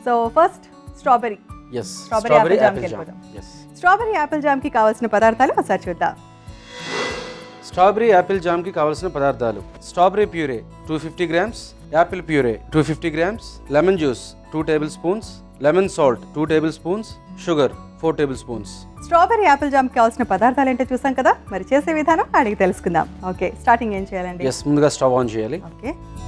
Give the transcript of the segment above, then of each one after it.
So first strawberry yes Strawberry strawberry apple jam apple కి jam వెళ్ళిపోదాం. Yes strawberry apple జామ్కి కావాల్సిన పదార్థాలు ఒకసారి చూద్దాం స్ట్రాబెరీ యాపిల్ జామ్కి కావాల్సిన పదార్థాలు strawberry puree two fifty grams apple puree two fifty grams lemon juice two tablespoons lemon salt two tablespoons sugar four tablespoons strawberry apple జామ్కి కావాల్సిన పదార్థాలు ఏంటో చూసాం కదా మరి చేసే విధానం అడిగి తెలుసుకుందాం ఓకే స్టార్టింగ్ ఏం చేయాలండి ఎస్ ముందుగా స్టవ్ ఆన్ చేయాలి ఓకే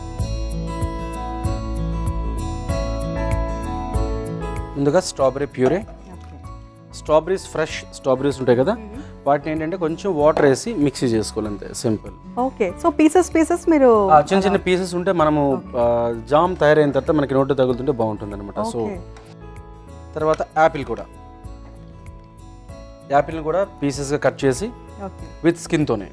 ముందుగా strawberry puree okay strawberries fresh strawberries ఉంటాయి కదా వాటిని ఏంటంటే కొంచెం వాటర్ వేసి మిక్సీ చేసుకోవాలి అంతే simple okay so pieces pieces మీరు చిన్న చిన్న పీసెస్ ఉంటే మనము ఆ, జామ్ తయారైన తర్వాత మనకి నోటు తగులుతుంటే బాగుంటుంది అనమాట సో ఓకే తర్వాత యాపిల్ కూడా యాపిల్ని కూడా పీసెస్గా కట్ చేసి ఓకే విత్ స్కిన్తోనే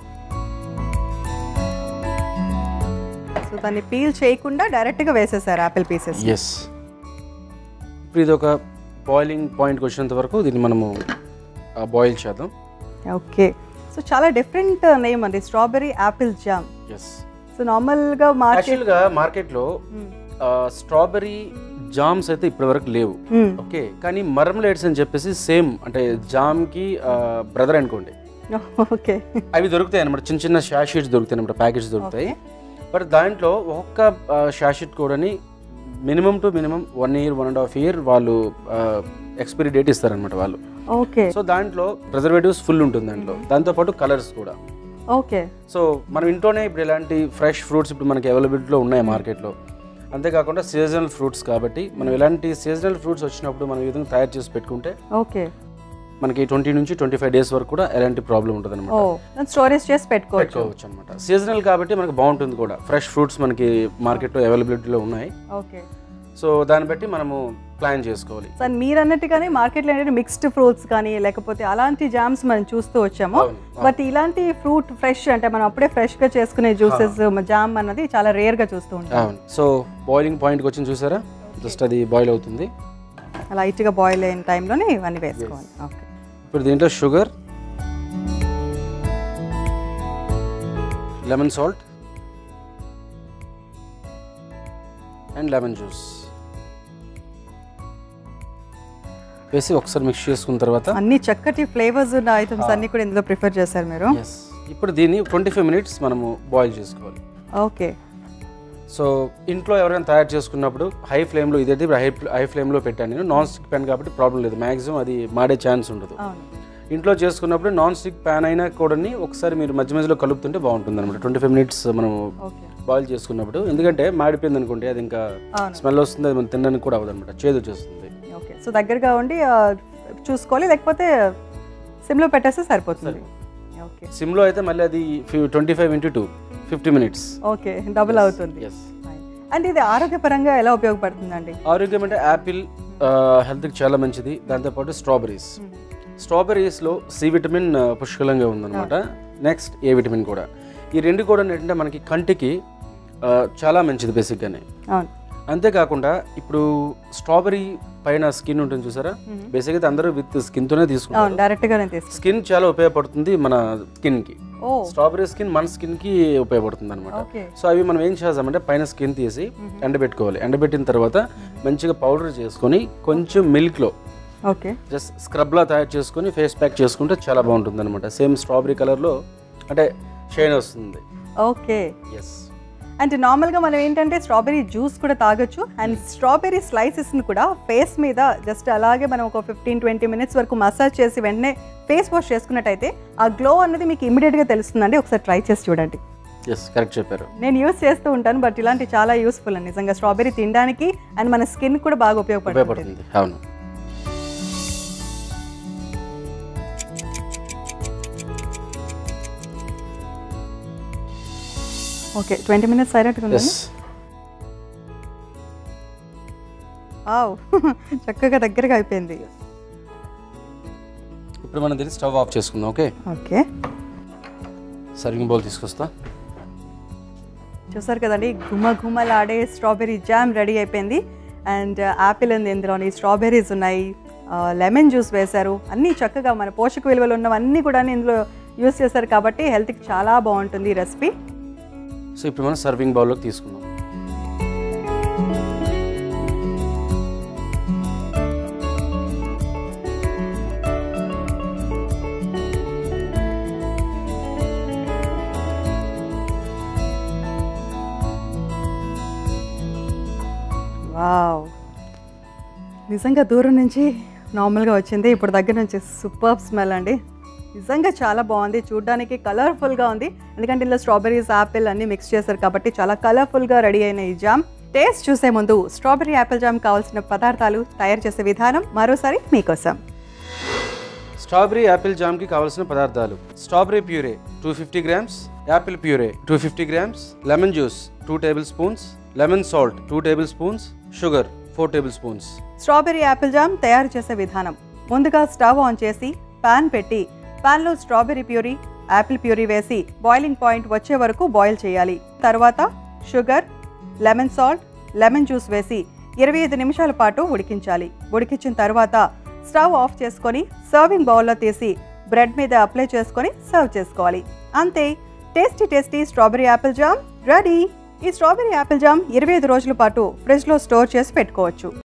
సో దాన్ని పీల్ చేయకుండా డైరెక్ట్గా వేసేసారు యాపిల్ పీసెస్ ఎస్ ఇప్పుడు ఇది ఒక బాయిలింగ్ పాయింట్కి వచ్చినంత వరకు దీన్ని మనము బాయిల్ చేద్దాం ఓకే సో చాలా డిఫరెంట్ నేమ్ అండి strawberry apple jam yes so నార్మల్గా మార్కెట్ యాక్చువల్గా మార్కెట్లో స్ట్రాబెరీ జామ్స్ అయితే ఇప్పటి వరకు లేవు ఓకే కానీ మర్మలేట్స్ అని చెప్పేసి సేమ్ అంటే జామ్కి బ్రదర్ అనుకోండి ఓకే అవి దొరుకుతాయి అనమాట చిన్న చిన్న షాషీట్స్ దొరుకుతాయి అనమాట ప్యాకెట్స్ దొరుకుతాయి బట్ దాంట్లో ఒక్కొక్క షాషీట్ కూడాని minimum to minimum one year one and half year వాళ్ళు ఎక్స్పైరీ డేట్ ఇస్తారనమాట వాళ్ళు ఓకే సో దాంట్లో ప్రిజర్వేటివ్స్ ఫుల్ ఉంటుంది దాంట్లో దాంతోపాటు కలర్స్ కూడా ఓకే సో మనం ఇంట్లోనే ఇప్పుడు ఇలాంటి ఫ్రెష్ ఫ్రూట్స్ ఇప్పుడు మనకి అవైలబిలిటీలో ఉన్నాయి మార్కెట్లో అంతేకాకుండా సీజనల్ ఫ్రూట్స్ కాబట్టి మనం ఇలాంటి సీజనల్ ఫ్రూట్స్ వచ్చినప్పుడు మనం ఈ విధంగా తయారు చేసి పెట్టుకుంటే ఓకే మనకి ట్వంటీ నుంచి ట్వంటీ ఫైవ్ డేస్ వరకు కూడా ఎలాంటి ప్రాబ్లం ఉంటుంది అనమాట ఓ దాన్ని స్టోరేజ్ చేసి పెట్టుకోవచ్చు పెట్టుకోవచ్చు అనమాట సీజనల్ కాబట్టి మనకి బాగుంటుంది కూడా ఫ్రెష్ ఫ్రూట్స్ మనకి మార్కెట్లో అవైలబిలిటీలో ఉన్నాయి ఓకే సో దాన్ని బట్టి మనము ప్లాన్ చేసుకోవాలి సో మీరు అన్నట్టుగానే మార్కెట్లో ఏంటంటే మిక్స్డ్ ఫ్రూట్స్ కానీ లేకపోతే అలాంటి జామ్స్ మనం చూస్తూ వచ్చాము అవును, బట్ ఇలాంటి ఫ్రూట్ ఫ్రెష్ అంటే మనం అప్పుడే ఫ్రెష్గా చేసుకునే జ్యూసెస్ జామ్ అన్నది చాలా రేర్గా చూస్తూ ఉంటాం అవును సో బాయిలింగ్ పాయింట్కి వచ్చింది చూసారా జస్ట్ అది బాయిల్ అవుతుంది లైట్గా బాయిల్ అయిన టైంలోనే ఇవన్నీ వేసుకోవాలి ఓకే ఇప్పుడు దీంట్లో sugar lemon salt and lemon juice వేసి ఒకసారి మిక్స్ చేసుకున్న తర్వాత అన్ని చక్కటి ఫ్లేవర్స్ ఉన్న ఐటమ్స్ అన్ని కూడా ఇందులో ప్రిఫర్ చేశారు మీరు ఎస్ ఇప్పుడు దీన్ని ట్వంటీ ఫైవ్ మినిట్స్ మనము బాయిల్ చేసుకోవాలి ఓకే సో ఇంట్లో ఎవరైనా తయారు చేసుకున్నప్పుడు హై ఫ్లేమ్లో ఇదైతే ఇప్పుడు హై హై ఫ్లేమ్లో పెట్టాను నేను నాన్ స్టిక్ ప్యాన్ కాబట్టి ప్రాబ్లం లేదు మ్యాక్సిమం అది మాడే ఛాన్స్ ఉండదు అవును ఇంట్లో చేసుకున్నప్పుడు నాన్ స్టిక్ ప్యాన్ అయినా కూడా ఒకసారి మీరు మధ్య మధ్యలో కలుపుతుంటే బాగుంటుంది అనమాట ట్వంటీ ఫైవ్ మినిట్స్ మనం ఓకే బాయిల్ చేసుకున్నప్పుడు ఎందుకంటే మాడిపోయింది అనుకోండి అది ఇంకా అవును స్మెల్ వస్తుంది అది మనం తినడానికి కూడా అవ్వదు అనమాట చేదు వచ్చేస్తుంది ఓకే సో దగ్గరగా ఉండి ఆ, చూసుకోవాలి లేకపోతే సిమ్లో పెట్టేస్తే సరిపోతుంది ఓకే సిమ్లో అయితే మళ్ళీ అది twenty five into two fifty minutes okay double అవుతుంది ఎస్ అంటే ఇది ఆరోగ్యపరంగా ఎలా ఉపయోగపడుతుందండి ఆరోగ్యం అంటే యాపిల్ హెల్త్కి చాలా మంచిది దాంతోపాటు స్ట్రాబెరీస్ స్ట్రాబెరీస్లో సి విటమిన్ ఆ, పుష్కలంగా ఉందన్నమాట నెక్స్ట్ ఏ విటమిన్ కూడా ఈ రెండు కూడా ఏంటంటే మనకి కంటికి ఆ, చాలా మంచిది బేసిక్గానే అవును అంతేకాకుండా ఇప్పుడు స్ట్రాబెరీ పైన స్కిన్ ఉంటుంది చూసారా బేసిక్గా అయితే అందరూ విత్ స్కిన్తోనే అవును తీసుకుంటారు డైరెక్ట్గానే తీసుకుంటాం స్కిన్ చాలా ఉపయోగపడుతుంది మన స్కిన్కి ఓ స్ట్రాబెరీ స్కిన్ మన స్కిన్కి ఉపయోగపడుతుంది అనమాట ఓకే సో అవి మనం ఏం చేద్దామంటే పైన స్కిన్ తీసి ఎండబెట్టుకోవాలి ఎండబెట్టిన తర్వాత మంచిగా పౌడర్ చేసుకొని కొంచెం మిల్క్లో ఓకే జస్ట్ స్క్రబ్లా తయారు చేసుకొని ఫేస్ ప్యాక్ చేసుకుంటే చాలా బాగుంటుంది అనమాట సేమ్ స్ట్రాబెరీ కలర్లో అంటే షైన్ వస్తుంది ఓకే ఎస్ అంటే నార్మల్గా మనం ఏంటంటే స్ట్రాబెరీ జ్యూస్ కూడా తాగొచ్చు అండ్ స్ట్రాబెరీ స్లైసెస్ని కూడా ఫేస్ మీద జస్ట్ అలాగే మనం ఒక ఫిఫ్టీన్ ట్వంటీ మినిట్స్ వరకు మసాజ్ చేసి వెంటనే ఫేస్ వాష్ చేసుకున్నట్టయితే ఆ గ్లో అన్నది మీకు ఇమీడియట్గా తెలుస్తుందండి ఒకసారి ట్రై చేసి చూడండి ఎస్ కరెక్ట్ చెప్పారు నేను యూస్ చేస్తూ ఉంటాను బట్ ఇలాంటి చాలా యూస్ఫుల్ అండి నిజంగా స్ట్రాబెరీ తినడానికి అండ్ మన స్కిన్ కూడా బాగా ఉపయోగపడుతుంది ఉపయోగపడుతుంది అవును ఓకే ట్వంటీ మినిట్స్ అయినట్టుగా ఉంది ఎస్ ఆవ్ చక్కగా దగ్గరగా అయిపోయింది ఇప్పుడు మనం దీన్ని స్టవ్ ఆఫ్ చేసుకుందాం ఓకే ఓకే సర్వింగ్ బౌల్ తీసుకొస్తా చూసారు కదండి గుమ గుమలాడే స్ట్రాబెరీ జామ్ రెడీ అయిపోయింది అండ్ యాపిల్ ఉంది ఇందులోని స్ట్రాబెర్రీస్ ఉన్నాయి లెమన్ జ్యూస్ వేశారు అన్నీ చక్కగా మన పోషక విలువలు ఉన్నవన్నీ కూడా ఇందులో యూస్ చేశారు కాబట్టి హెల్త్కి చాలా బాగుంటుంది ఈ రెసిపీ సో ఇప్పుడు మనం సర్వింగ్ బౌల్లోకి తీసుకుందాం నిజంగా దూరం నుంచి నార్మల్గా వచ్చింది ఇప్పుడు దగ్గర నుంచి సూపర్ స్మెల్ అండి నిజంగా చాలా బాగుంది చూడడానికి కలర్ఫుల్గా ఉంది ఎందుకంటే ఇందులో స్ట్రాబెర్రీస్ యాపిల్ అన్ని మిక్స్ చేశారు కాబట్టి చాలా కలర్ఫుల్గా రెడీ అయిన ఈ జామ్ టేస్ట్ చూసే ముందు స్ట్రాబెర్రీ యాపిల్ జామ్ కావాల్సిన పదార్థాలు తయారు చేసే విధానం మరోసారి మీకోసం స్ట్రాబెరీ యాపిల్ జామ్కి కావాల్సిన పదార్థాలు strawberry puree two fifty grams apple puree two fifty grams lemon juice two tablespoons lemon salt two tablespoons sugar four tablespoons strawberry apple jam తయారు చేసే విధానం ముందుగా స్టవ్ ఆన్ చేసి pan పెట్టి పాన్లో స్ట్రాబెర్రీ ప్యూరీ యాపిల్ ప్యూరీ వేసి boiling point వచ్చే వరకు బాయిల్ చేయాలి తర్వాత sugar lemon salt lemon juice వేసి ఇరవై ఐదు నిమిషాల పాటు ఉడికించాలి ఉడికించిన తర్వాత స్టవ్ ఆఫ్ చేసుకొని సర్వింగ్ బౌల్లో తీసి బ్రెడ్ మీద అప్లై చేసుకొని సర్వ్ చేసుకోవాలి అంతే tasty tasty strawberry apple jam ready ఈ స్ట్రాబెరీ యాపిల్ జామ్ ఇరవై ఐదు రోజుల పాటు ఫ్రిడ్జ్లో స్టోర్ చేసి పెట్టుకోవచ్చు